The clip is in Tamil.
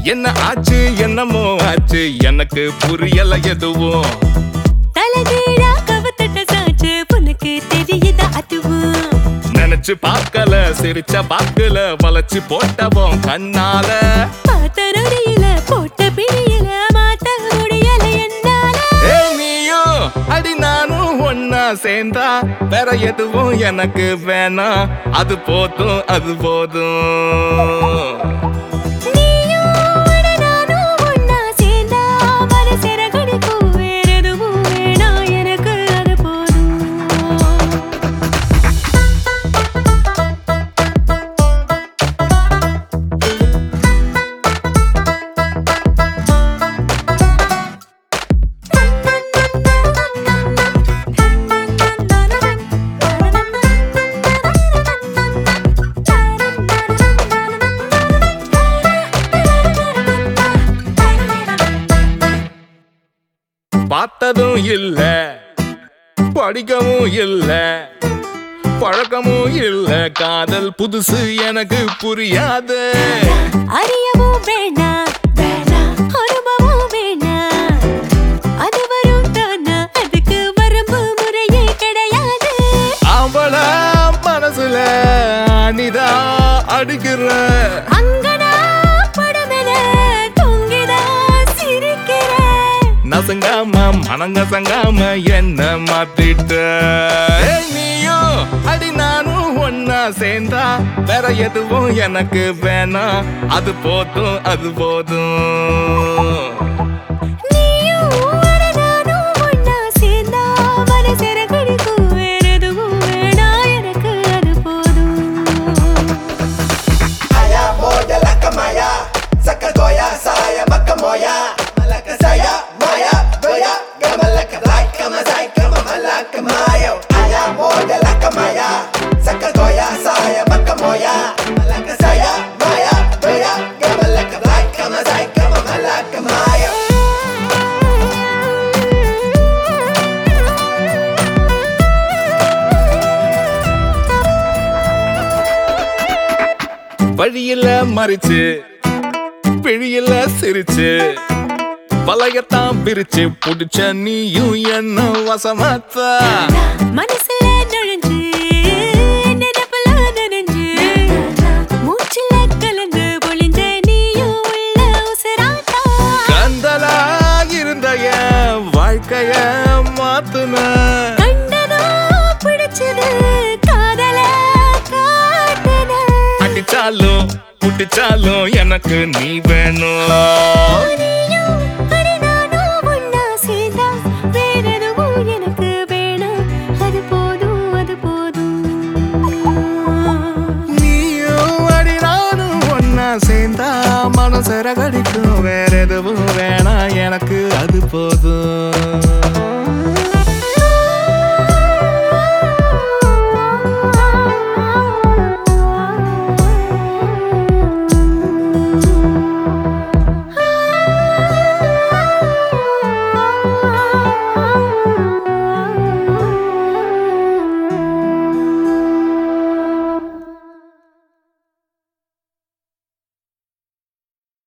என்ன ஆச்சு என்னமோ ஆச்சு எனக்கு புரியல எதுவும் தலைகீழா கவுத்தட்ட சாச்சு உனக்கு தெரியுதா அதுவும் நினைச்சு பார்க்கல சிரிச்ச பாக்குல வளைச்சு போட்டவோம் கண்ணால பார்த்த நொடியில போட்ட பிடியில மாத்த முடியல என்னால ஏய் நீயும் அடி நானும் ஒன்னா சேர்ந்தா வேற எதுவும் எனக்கு வேணாம் அது போதும் அது போதும் நீயும் அட நானும் ஒண்ணா சேர்ந்தா மனசிற கடிக்கும் வேற எதுவும் வேணாம் எனக்கு அது போதும் பார்த்ததும் இல்ல படிக்கவும் இல்ல பழக்கமும் இல்ல காதல் புதுசு எனக்கு புரியாது அறியவும் வேணாம் அனுபவம் வேணாம் அது வரும் தானா அதுக்கு வரம்பு முறையே கிடையாது அவள மனசுல அனிதா அடிக்கிற அங்கனா படமென தொங்கிதா சிரிக்கிறேன் நசங்காம மனங்கசங்காம என்ன மாத்திட்ட ஏய் நீயும் அடி நானும் ஒன்னா சேர்ந்தா வேற எதுவும் எனக்கு வேணாம் அது போதும் அது போதும் நீயும் அட நானும் ஒண்ணா சேர்ந்தா மனசிற கடிக்கும் வேற எதுவும் வேணாம் எனக்கு அது போதும் Aya moja laka maya Saka goya saya maka moya Malaka saya maya goya Gama laka like kama zai kama malaka mayo Aya moja laka maya Saka goya saya maka moya Malaka saya maya goya Gama laka like kama zai kama malaka mayo வழியில மறிச்சு பிழியில சிரிச்சு பழையத்தான் பிரிச்சு புடிச்ச நீயும் என்ன வசமாத்தா மனசுல நுழைஞ்சு நினைப்புல நனைஞ்சு மூச்சுல கலந்து பொழிஞ்ச நீயும் உள்ள உசுராட்டா கந்தலா இருந்த என் வாழ்க்கைய மாத்துன கண்டதோ பிடிச்சது காதல காட்டுன அடிச்சாலும் புடிச்சாலும் எனக்கு நீ வேணும் நீயும்